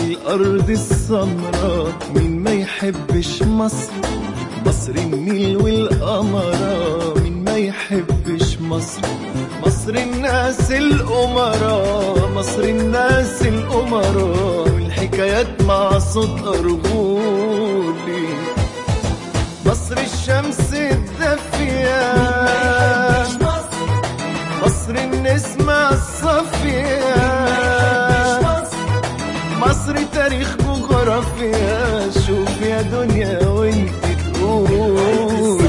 والأرض السمراء مين ما يحبش مصر مصر النيل والقمرة مين ما يحبش مصر مصر الناس الأمراء مصر الناس الأمراء والحكايات مع صوت أرجولي مصر الشمس الدافية مصر النسمة الصافية مصر تاريخ جغرافيا شوف يا دنيا وانت تقول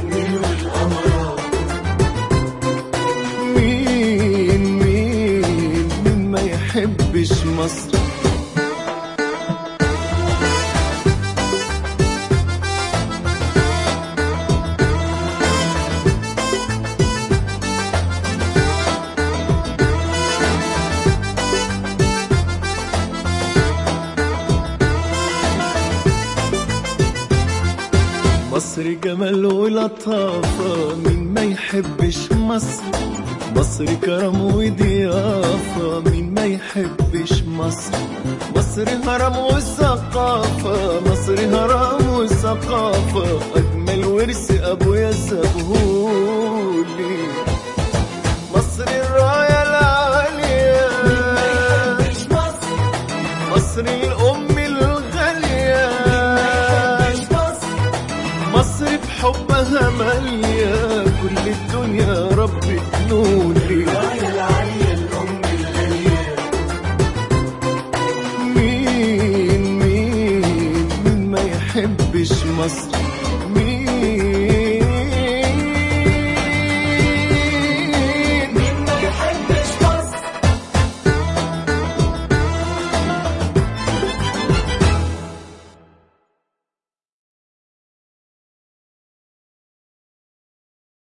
مين مين مين ما يحبش مصر مصر جمال ولطافة مين ما يحبش مصر مصر كرم وضيافة مين ما يحبش مصر مصر هرم وثقافة مصر هرم وثقافة أجمل ورث أبويا سابهولي مصر الراية العالية مصر الأم الغالية مصر بحبها مالية كل الدنيا رب تنولي مين مين مين ما يحبش مصر